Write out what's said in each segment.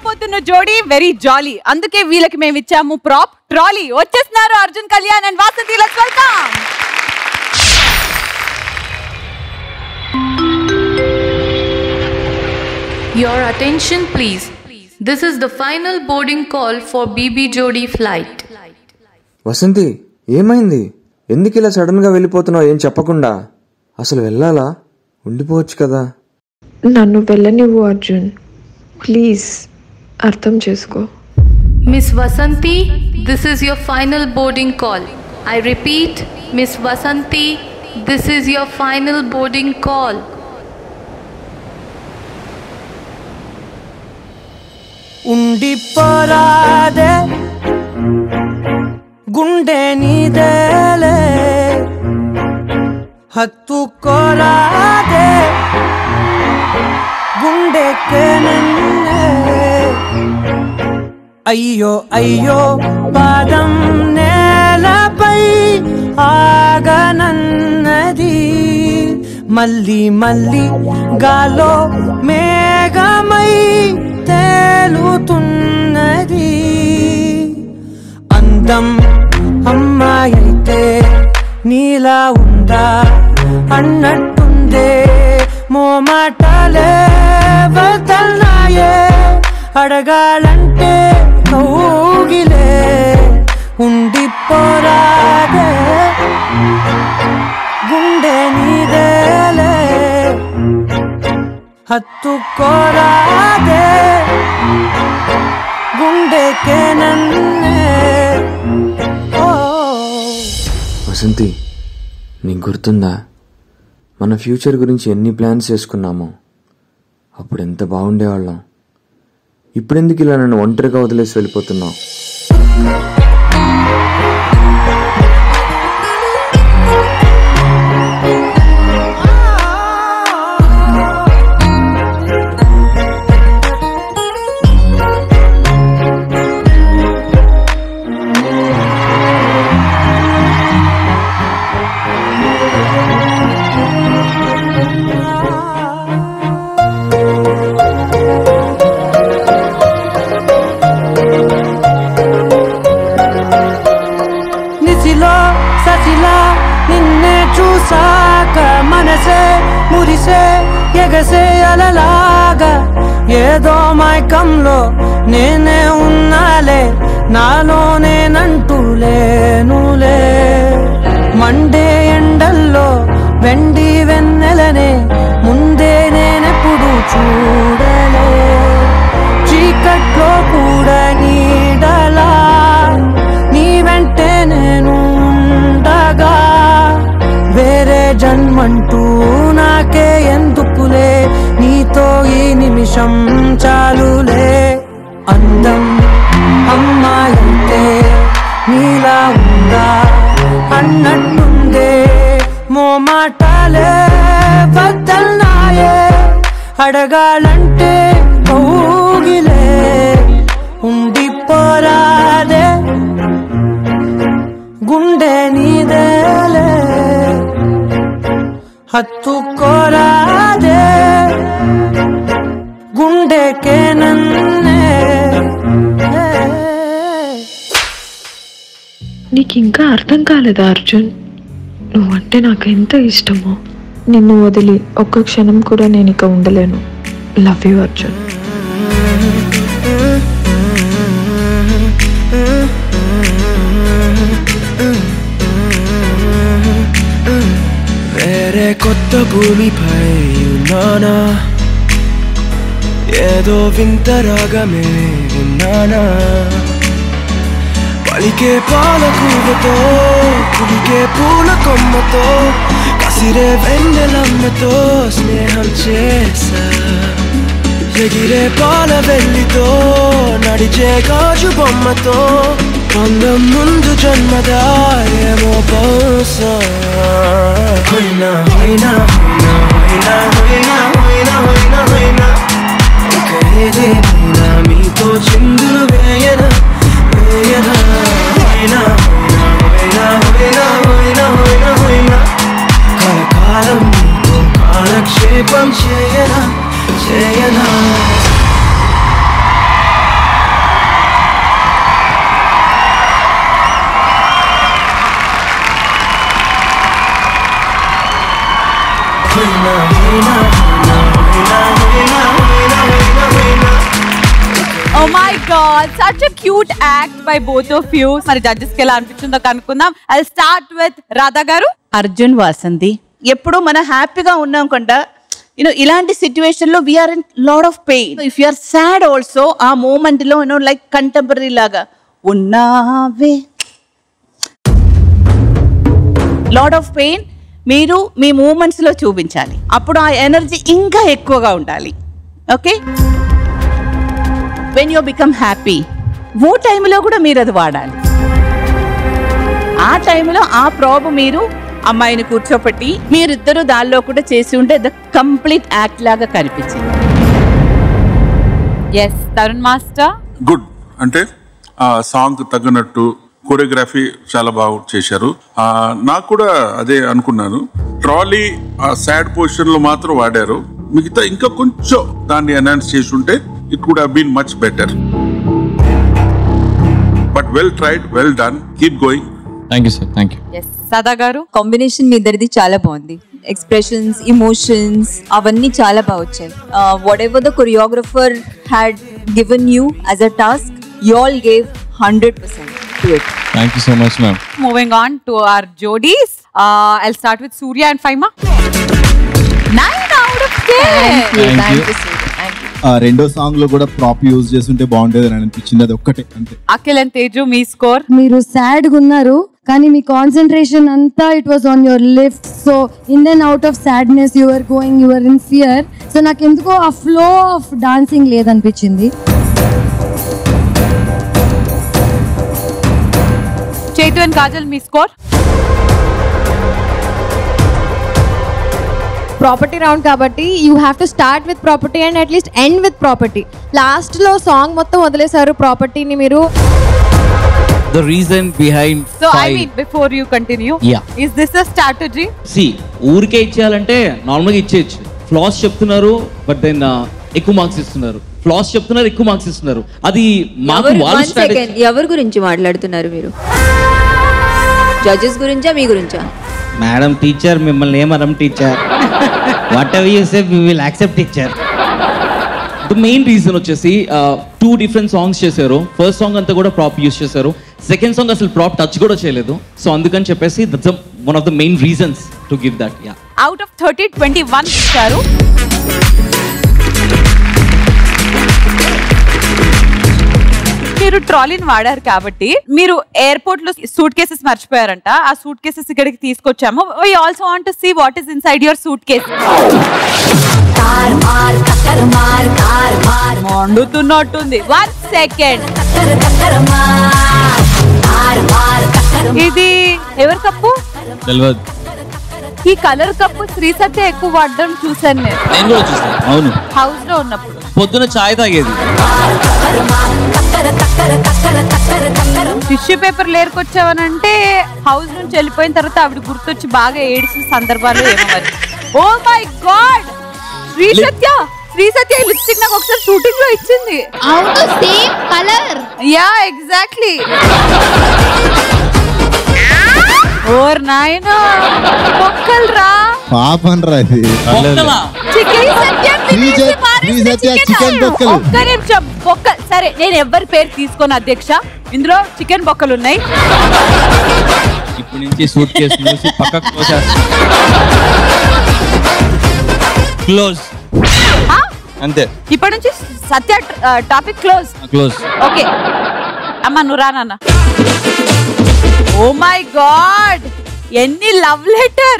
రాబోతున్న జోడీ వెరీ జాలీ అందుకే వీళ్ళకి మేము ఇచ్చాము ప్రాప్ ట్రాలీ వచ్చేస్తున్నారు Arjun Kalyan and Vasanthi let's welcome Your attention, please. This is the final boarding call for BB Jodi flight. Vasanthi ఏమైంది ఎందుకు ఇలా సడన్ గా వెళ్ళిపోతున్నావు ఏం చెప్పకుండా అసలు వెళ్ళాలా ఉండిపోవచ్చు కదా నన్ను వెళ్ళనివ్వు అర్జున్ ప్లీజ్ అర్థం చేసుకో Miss Vasanti, this is your final boarding call. I repeat, Miss Vasanti, this is your final boarding call. ఉండిపోరాదే గుండె నీదేలే హత్తుకోరాదే గుండెకే నన్నే అయ్యో అయ్యో పాదం నేలపై ఆగనన్నది మళ్ళీ మళ్ళీ గాలో మేఘమై తేలుతున్నది అందం అమ్మాయితే నీలా ఉందా అన్నట్టుందే మోమాటలే వదల్నాయే అడగాలంటే కౌగిలే ఉండిపోరాదే గుండె నీదేలే హత్తుకోరాదే గుండెకే నన్నే ఓ వసంతి నీకు గుర్తుందా మన ఫ్యూచర్ గురించి ఎన్ని ప్లాన్స్ చేసుకున్నామో అప్పుడు ఎంత బాగుండేవాళ్ళం ఇప్పుడెందుకు ఇలా నన్ను ఒంటరిగా వదిలేసి వెళ్ళిపోతున్నావు నిసిలో ససిలా నిన్నే చూసాక మనసే మురిసే ఎగసే అలలాగా ఏదో మైకంలో నేనే ఉన్నాలే నాలో నేనంటూ లేనులే మండే ఎండల్లో వెండి వెన్నెలనే ముందే నేనెప్పుడు చూడలే చీకట్లో కూడా నీడలా నీ వెంటే నేను ఉండగా వేరే జన్మంటూ నాకే ఎందుకులే నీతో ఈ నిమిషం చాలులే అందం అమ్మాయంటే నీలా ఉందా అన్నట్టుందే మోమాటాలే వద్దల్నాయే అడగాలంటే కౌగిలే ఉండిపోరాదే గుండె నీదేలే హత్తుకోరాదే గుండెకే నన్నే నీకు ఇంకా అర్థం కాలేదా అర్జున్ నువ్వంటే నాకు ఎంత ఇష్టమో నిన్ను వదిలి ఒక్క క్షణం కూడా నేను ఇక ఉండలేను లవ్ యూ అర్జున్ వేరే కొత్త భూమిపై ఉన్నానా ఏదో వింత రాగమే విన్నానా పలికే పాల కూరతో పులికే పూల కొమ్మతో కసిరే వెన్నెలమ్మతో స్నేహం చేసా ఎగిరే పాల వెల్లితో నడిచే గాజు బొమ్మతో పొందం ముందు జన్మదా ఏమో బహుశా హైనా హైనా హైనా హైనా హైనా హైనా హైనా హైనా ఇక ఏదేమైనా మీతో చిందులు వేయనా వేయనా హైనా హైనా హైనా హైనా హైనా హైనా హైనా కలకాలం మీతో కాలక్షేపం చేయనా చేయనా god such a cute act by both of you మరి జడ్జెస్ కి ఎలా అనిపించిందో కనుక్కుందాం ఐ స్టార్ట్ విత్ రాధా గారు అర్జున్ వాసంతి ఎప్పుడు మనం హ్యాపీగా ఉన్నాం కొంట యూనో ఇలాంటి సిచ్యువేషన్ లో we are in lot of pain if you are sad also ఆ మూమెంట్ లో యూనో లైక్ కంటెంపరీ లాగా ఉన్నావే లాడ్ ఆఫ్ పెయిన్ మీరు మీ మూమెంట్స్ లో చూపించాలి అప్పుడు ఆ ఎనర్జీ ఇంకా ఎక్కువగా ఉండాలి okay when you become happy ఓ టైంలో కూడా మీరు అది వాడాలి ఆ టైంలో ఆ ప్రాబ్ మీరు అమ్మాయిని కూర్చోపెట్టి మీరిద్దరు దానిలో కూడా చేసి ఉంటే ద కంప్లీట్ యాక్ట్ లాగా కనిపించింది ఎస్ తరుణ్ మాస్టర్ గుడ్ అంటే ఆ సాంగ్ తగ్గనట్టు కోరియోగ్రఫీ చాలా బాగా చేశారు ఆ, నాకు కూడా అదే అనుకున్నాను ట్రాలీ ఆ సాడ్ పొజిషన్ లో మాత్రం వాడారు మిగతా ఇంకా కొంచెం దాన్ని ఎన్హాన్స్ చేసి ఉంటే it could been much better but well tried well done keep going thank you sir thank you S Sada గారు కాంబినేషన్ మీ ఇద్దరిది చాలా బాగుంది ఎక్స్ప్రెషన్స్ ఇమోషన్స్ అవన్నీ చాలా బాగా వచ్చాయి whatever the choreographer had given you as a task you all gave hundred percent to it thank you so much ma'am moving on to our jodis I start with Surya and Faima nine out of ten thank you ఆ రెండో song లో కూడా ప్రాప్ use చేస్తుంటే బాగుండేది అని అనిపించింది అది ఒక్కటే అంతే అఖిల్ అండ్ తేజు మీ స్కోర్ మీరు సాడ్ గా ఉన్నారు కానీ మీ కాన్సన్ట్రేషన్ అంతా it was on your lift so in then out of sadness your going your in fear so నాకు ఎందుకో ఆ ఫ్లో ఆఫ్ డాన్సింగ్ లేదనిపించింది చైతు అండ్ కాజల్ మీ స్కోర్ ప్రాపర్టీ రౌండ్ కాబట్టి you have to start with property and at least end with property లాస్ట్లో song మొత్తం వదిలేశారు ప్రాపర్టీని మీరు the reason behind so I five. Mean before you continue Yeah. Is this a strategy సి ఊరికే ఇచ్చేయాలంటే నార్మల్గా ఇచ్చేయచ్చు ఫ్లాస్ చెప్తున్నారు బట్ దెన్ ఎక్కువ మార్క్స్ ఇస్తున్నారు ఫ్లాస్ చెప్తున్నారు ఎక్కువ మార్క్స్ ఇస్తున్నారు అది మాకు ఎవరు వాళ్ళ వన్ strategy- సెకండ్ ఎవరి గురించి మాట్లాడుతున్నారు మీరు జడ్జెస్ గురించా మీ గురించా మేడం టీచర్ మిమ్మల్ని ఏమనం teacher whatever you say we will accept teacher the main reason వచ్చేసి టూ డిఫరెంట్ సాంగ్స్ చేశారు ఫస్ట్ సాంగ్ అంతా కూడా ప్రాప్ యూస్ చేశారు సెకండ్ సాంగ్ అసలు ప్రాప్ టచ్ కూడా చేయలేదు సో అందుకని చెప్పేసి that's one of the main reasons to give that ya out of thirty twenty one ఇచ్చారు మీరు ట్రాలీని వాడారు కాబట్టి మీరు ఎయిర్పోర్ట్ లో సూట్ కేసెస్ మర్చిపోయారంట ఆ సూట్ కేసెస్ ఇక్కడికి తీసుకొచ్చాము we also want to see what is inside your suitcase మండుతున్నట్టుంది వన్ సెకండ్ ఇది ఎవరి కప్పు తెలియదు ఈ కలర్ కప్పు శ్రీ సత్య ఎక్కువ వాడడం చూసాను నేను నేను కూడా చూస్తాను అవును హౌస్ లో ఉన్నప్పుడు పొద్దున చాయ్ తాగేది టిష్యూ పేపర్ లేరుకొచ్చావనంటే హౌస్ నుంచి వెళ్ళిపోయిన తర్వాత ఆవిడ గుర్తొచ్చి బాగా ఏడిసిన సందర్భాలు ఏమో మరి oh my god Sri Satya Sri Satya lipstick నాకు ఒకసారి షూటింగ్ లో ఇచ్చింది అవును సేమ్ కలర్ యా ఎగ్జాక్ట్లీ ఓర్ నాయన బొక్కలు రా పాపం రా ఇది చికెన్ సత్య శ్రీ సత్య- శ్రీ సత్య చికెన్ బొక్కలు. ఒక్క నిమిషం బొక్క సరే నేను ఎవ్వరి పేరు తీసుకోను అధ్యక్ష ఇందులో చికెన్ బొక్కలు ఉన్నాయి ఇప్పటి నుంచి సూట్ కేసు మూసి పక్కకు తోసేస్తాం క్లోజ్ ఆ? అంతే ఇప్పటి నుంచి Satya topic close close okay అమ్మ నువ్వు రా నాన్న ఓ మై గాడ్ ఎన్ని love letter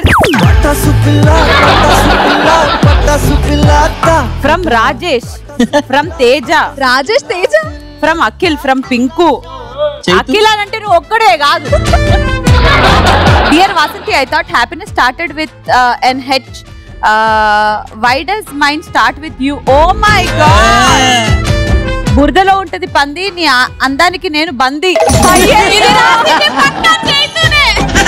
from Rajesh from Teja Rajesh Teja from Akhil from Pinku Akhil అని అంటే నువ్వు ఒక్కడే కాదు dear Vasanthi I thought happiness started with N H Y does mind start with you oh my god బురదలో ఉంటది పంది నీ ఆ- అందానికి నేను బంది అయ్యే, ఇది రాసింది పక్కా చేతునే.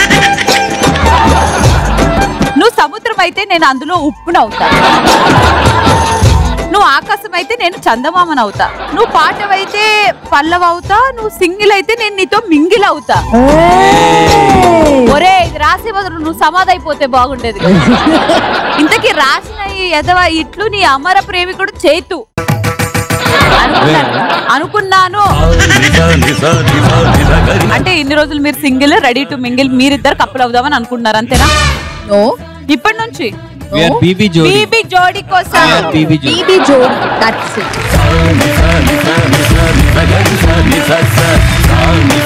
నువ్వు సముద్రం అయితే నేను అందులో ఉప్పునవుతా నువ్వు ఆకాశం అయితే నేను చందమామన్ అవుతా నువ్వు పాటవైతే పల్లవ అవుతా నువ్వు సింగిల్ అయితే నేను నీతో మింగిల్ అవుతా ఒరే ఇది రాసే బదులు నువ్వు సమాధి అయిపోతే బాగుండేది కదా. ఇంతకీ రాసిన ఈ ఎదవ ఇట్లు నీ అమర ప్రేమికుడు చేతు అనుకున్నాను అనుకున్నాను అంటే ఇన్ని రోజులు మీరు సింగిల్ రెడీ టు మింగిల్ మీరిద్దరు కప్పులు అవుదామని అనుకుంటున్నారు అంతేనా నో ఇప్పటి నుంచి We are BB jodi. BB jodi కోసం We are BB jodi. BB jodi that's it